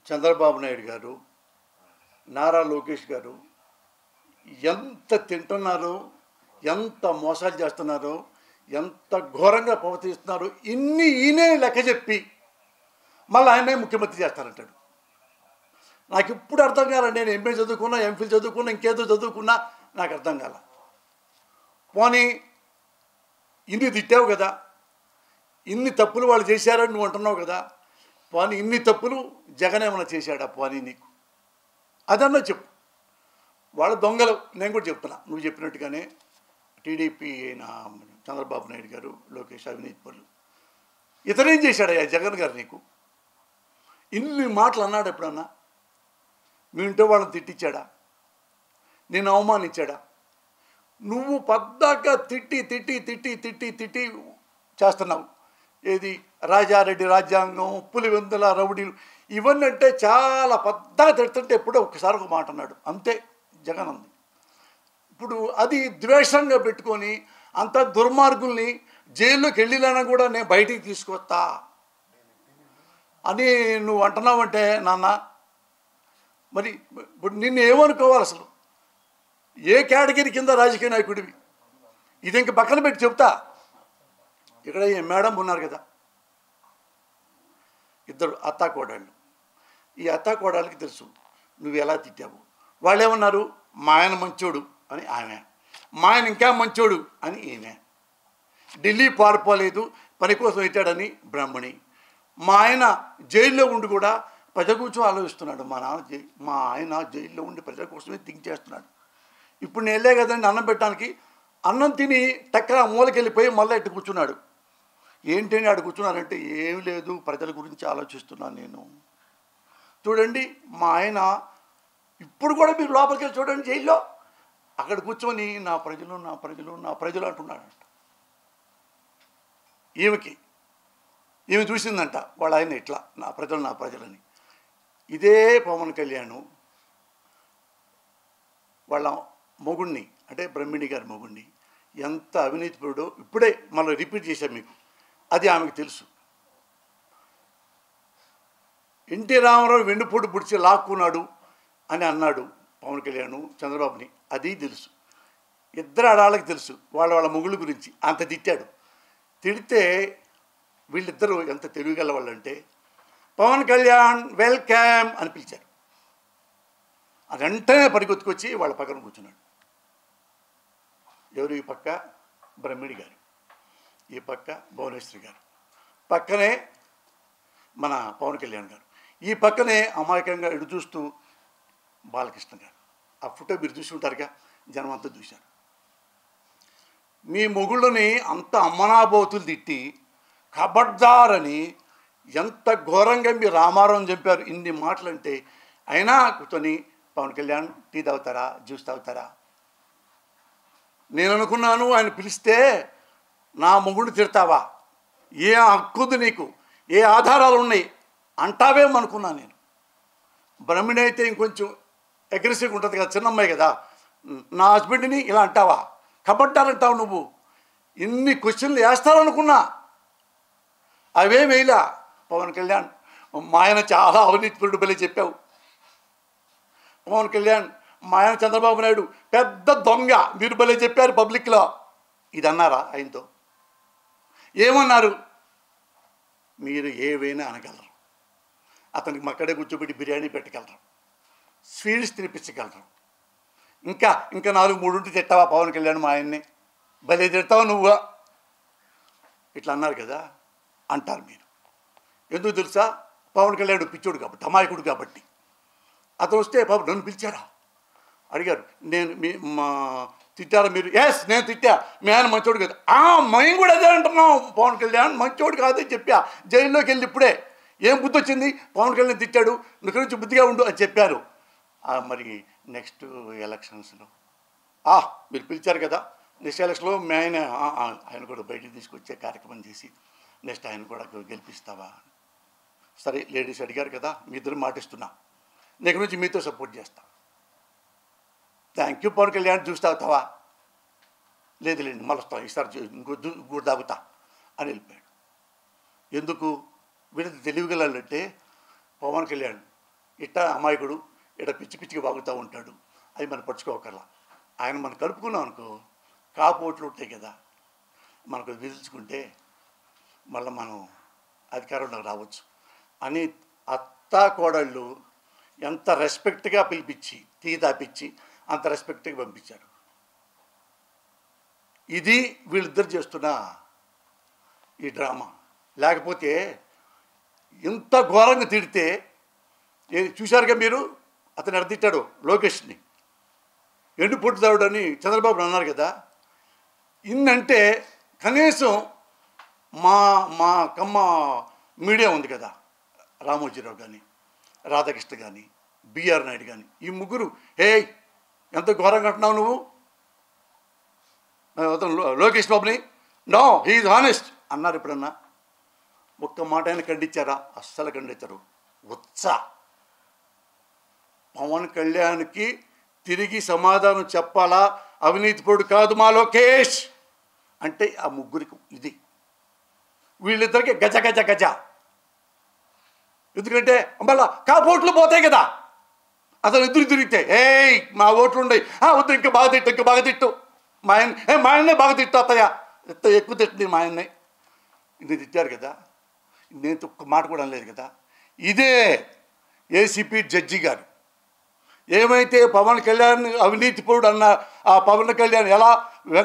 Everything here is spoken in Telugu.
చంద్రబాబు నాయుడు గారు నారా లోకేష్ గారు ఎంత తింటున్నారో ఎంత మోసాలు చేస్తున్నారో ఎంత ఘోరంగా ప్రవర్తిస్తున్నారో ఇన్ని ఈయనే లెక్క చెప్పి మళ్ళీ ఆయనే ముఖ్యమంత్రి చేస్తారంటాడు నాకు ఇప్పుడు అర్థం కాల నేను ఎంఏ చదువుకున్నా ఎంఫిల్ చదువుకున్నా ఇంకేదో చదువుకున్నా నాకు అర్థం కాల పోనీ ఇన్ని తిట్టావు కదా ఇన్ని తప్పులు వాళ్ళు చేశారని నువ్వు అంటున్నావు కదా పోనీ ఇన్ని తప్పులు జగన్ ఏమైనా చేశాడా పోనీ నీకు అదన్నా చెప్పు వాళ్ళ దొంగలు నేను కూడా చెప్తున్నా నువ్వు చెప్పినట్టుగానే టీడీపీ అయిన చంద్రబాబు నాయుడు గారు లోకేష్ అవినీతి పనులు ఇతనేం చేశాడయ్యా జగన్ గారు నీకు ఇన్ని మాటలు అన్నాడు ఎప్పుడన్నా మీ ఇంట్లో వాళ్ళని తిట్టించాడా నేను అవమానించాడా నువ్వు పద్దాక తిట్టి తిట్టి తిట్టి తిట్టి తిట్టి చేస్తున్నావు ఏది రాజారెడ్డి రాజ్యాంగం పులివెందుల రౌడీలు ఇవన్నీ అంటే చాలా పెద్దగా తిడుతుంటే ఎప్పుడో ఒకసారి ఒక మాట అన్నాడు అంతే జగన్ అంది ఇప్పుడు అది ద్వేషంగా పెట్టుకొని అంత దుర్మార్గుల్ని జైల్లోకి వెళ్ళినా కూడా నేను బయటికి తీసుకొస్తా అని నువ్వు అంటున్నావంటే నాన్న మరి ఇప్పుడు నిన్ను ఏమనుకోవాలి అసలు ఏ కేటగిరీ కింద రాజకీయ నాయకుడివి ఇది ఇంక పక్కన పెట్టి చెప్తా ఇక్కడ ఈ మేడం ఉన్నారు కదా ఇద్దరు అత్తా కోడళ్ళు ఈ అత్తా కోడళ్ళకి తెలుసు నువ్వు ఎలా తిట్టావు వాళ్ళు ఏమన్నారు మా ఆయన మంచోడు అని ఆమె మా ఆయన ఇంకా మంచోడు అని ఈమె ఢిల్లీ పారిపోలేదు పని కోసం ఇచ్చాడని బ్రాహ్మణి మా ఆయన జైల్లో ఉండి కూడా ప్రజల కోసం ఆలోచిస్తున్నాడు మా నాన్న జై మా ఆయన జైల్లో ఉండి ప్రజల కోసమే థింక్ చేస్తున్నాడు ఇప్పుడు నేను వెళ్ళే కదండి అన్నం పెట్టడానికి అన్నం తిని టక్కన మూలకి వెళ్ళిపోయి మళ్ళీ ఇటు కూర్చున్నాడు ఏంటని ఆడు కూర్చున్నారంటే ఏం లేదు ప్రజల గురించి ఆలోచిస్తున్నాను నేను చూడండి మా ఆయన ఇప్పుడు కూడా మీరు లోపలికి వెళ్ళి చూడండి జైల్లో అక్కడ కూర్చొని నా ప్రజలు నా ప్రజలు నా ప్రజలు అంటున్నాడంట ఈమెకి ఈమె చూసిందంట వాళ్ళ ఆయన ఇట్లా నా ప్రజలు నా ప్రజలని ఇదే పవన్ కళ్యాణ్ వాళ్ళ మొగుణ్ణి అంటే బ్రహ్మిణి గారి మొగుణ్ణి ఎంత అవినీతిపరుడో ఇప్పుడే మళ్ళీ రిపీట్ చేశాం మీకు అది ఆమెకు తెలుసు ఎన్టీ రామారావు వెన్నుపోటు పుడిచి లాక్కున్నాడు అని అన్నాడు పవన్ కళ్యాణ్ చంద్రబాబుని అది తెలుసు ఇద్దరు ఆడాళ్ళకి తెలుసు వాళ్ళ వాళ్ళ మొగుళ్ళ గురించి అంత తిట్టాడు తిడితే వీళ్ళిద్దరూ ఎంత తెలివిగల వాళ్ళంటే పవన్ కళ్యాణ్ వెల్కమ్ అని పిలిచారు అది వెంటనే పరిగెత్తుకొచ్చి వాళ్ళ పక్కన కూర్చున్నాడు ఎవరు ఈ పక్క బ్రహ్మిడి గారు ఈ పక్క భువనేశ్వరి గారు పక్కనే మన పవన్ కళ్యాణ్ గారు ఈ పక్కనే అమాయకంగా ఎడు చూస్తూ బాలకృష్ణ గారు ఆ ఫోటో మీరు చూసి ఉంటారుగా జనం అంతా చూశారు మీ మొగుళ్ళని అంత అమ్మనాబోతులు తిట్టి కబడ్దారని ఎంత ఘోరంగా మీరు రామారావు చంపారు ఇన్ని మాటలు అంటే అయినా కూర్చొని పవన్ కళ్యాణ్ టీ తాగుతారా జ్యూస్ తాగుతారా నేను అనుకున్నాను ఆయన పిలిస్తే నా మొగుడు తిడతావా ఏ హక్కుంది నీకు ఏ ఆధారాలు ఉన్నాయి అంటావేమనుకున్నా నేను బ్రహ్మిణి అయితే ఇంకొంచెం అగ్రెసివ్గా ఉంటుంది కదా చిన్న అమ్మాయి కదా నా హస్బెండ్ని ఇలా అంటావా కబడ్డారంటావు నువ్వు ఇన్ని క్వశ్చన్లు వేస్తారనుకున్నా అవేం వేయలా పవన్ కళ్యాణ్ మా ఆయన చాలా అవినీతిపరుడు బలి చెప్పావు పవన్ కళ్యాణ్ మా ఆయన చంద్రబాబు నాయుడు పెద్ద దొంగ మీరు భలే చెప్పారు పబ్లిక్లో ఇది అన్నారా ఆయనతో ఏమన్నారు మీరు ఏవైనా అనగలరు అతనికి మక్కడే కూర్చోబెట్టి బిర్యానీ పెట్టగలరు స్వీట్స్ తినిపించగలరు ఇంకా ఇంకా నాలుగు మూడుంటి తిట్టావా పవన్ కళ్యాణ్ మా ఆయన్ని భలే తిడతావు నువ్వు ఇట్లా అన్నారు కదా అంటారు మీరు ఎందుకు తెలుసా పవన్ కళ్యాణ్ పిచ్చోడు కాబట్టి అమాయకుడు కాబట్టి అతను వస్తే బాబు నన్ను పిలిచారా అడిగారు నేను మీ మా తిట్టారా మీరు ఎస్ నేను తిట్టా మీ ఆయన మంచోడు కాదు ఆ మేము కూడా అదే అంటున్నాం పవన్ కళ్యాణ్ మంచోడు కాదని చెప్పా జైల్లోకి వెళ్ళి ఇప్పుడే ఏం బుద్ధి వచ్చింది పవన్ కళ్యాణ్ తిట్టాడు నువ్వు నుంచి బుద్ధిగా ఉండు అని చెప్పారు ఆ, మరి నెక్స్ట్ ఎలక్షన్స్లో ఆ మీరు పిలిచారు కదా నెక్స్ట్ ఎలక్షన్లో మీ ఆయన ఆ, ఆ, ఆయన కూడా బయటికి తీసుకొచ్చే కార్యక్రమం చేసి నెక్స్ట్ ఆయన కూడా గెలిపిస్తావా సరే లేడీస్ అడిగారు కదా మీ ఇద్దరు మాటిస్తున్నా నెక్స్ట్ నుంచి మీతో సపోర్ట్ చేస్తా thank you Pawan Kalyan juice తాగుతావా లేదు లేండి మళ్ళీ వస్తాం ఈసారి జ్యూ- ఇంకో జ్యూ- ఇంకోటి తాగుతా అని వెళ్ళిపోయాడు ఎందుకు వీళ్ళది తెలివిగలంటే పవన్ కళ్యాణ్ ఇట్ట అమాయకుడు ఇట పిచ్చి పిచ్చిగా బాగుతూ ఉంటాడు అది మనం పరుచుకోకర్లా ఆయన మనం కలుపుకున్నాం అనుకో కాపోట్లు ఉంటాయి కదా మనకు విధించుకుంటే మళ్ళీ మనం అధికారంలోకి రావచ్చు అని అత్తా కోడళ్ళు ఎంత రెస్పెక్ట్గా పిలిపించి టీ తాపించి అంత రెస్పెక్ట్గా పంపించారు ఇది వీళ్ళిద్దరు చేస్తున్న ఈ డ్రామా లేకపోతే ఇంత ఘోరంగా తిడితే ఏ- చూశారుగా మీరు అతను ఎడతిట్టాడు లోకేష్ని ఎండు పుట్టుదావుడు అని చంద్రబాబు అన్నారు కదా ఇన్నంటే కనీసం మా మా కమ్మ మీడియా ఉంది కదా రామోజీరావు కానీ రాధాకృష్ణ కానీ బిఆర్ నాయుడు కానీ ఈ ముగ్గురు హే ఎంత ఘోరంగా అంటున్నావు నువ్వు ఆ, అతను లో- లోకేష్ బాబుని నో హీఈ్ హానెస్ట్ అన్నారు ఎప్పుడన్నా ఒక్క మాట ఆయన ఖండించారా అస్సలు ఖండించరు ఉత్సా పవన్ కళ్యాణ్కి తిరిగి సమాధానం చెప్పాలా అవినీతిపరుడు కాదు మా లోకేష్ అంటే ఆ ముగ్గురికి ఇది వీళ్ళిద్దరికి గజ గజ గజ ఎందుకంటే మళ్ళా కాపోట్లు పోతాయి కదా అతను ఎదురు తిరిగితే ఏయ్ మా ఓట్లు ఉండయి "ఆ, వద్దు ఇంకా బాగా తిట్టు ఇంకా బాగా తిట్టు మా ఆయన ఏ మా ఆయన్నే బాగా తిట్టు అత్తయ్య ఎంత ఎక్కువ తిట్టింది మా ఆయన్నే ఇది తిట్టారు కదా నేను ఒక్క మాట కూడా అనలేదు కదా ఇదే ఏసీపీ జడ్జి గారు ఏమైతే పవన్ కళ్యాణ్ అవినీతిపరుడు అన్న ఆ పవన్ కళ్యాణ్ ఎలా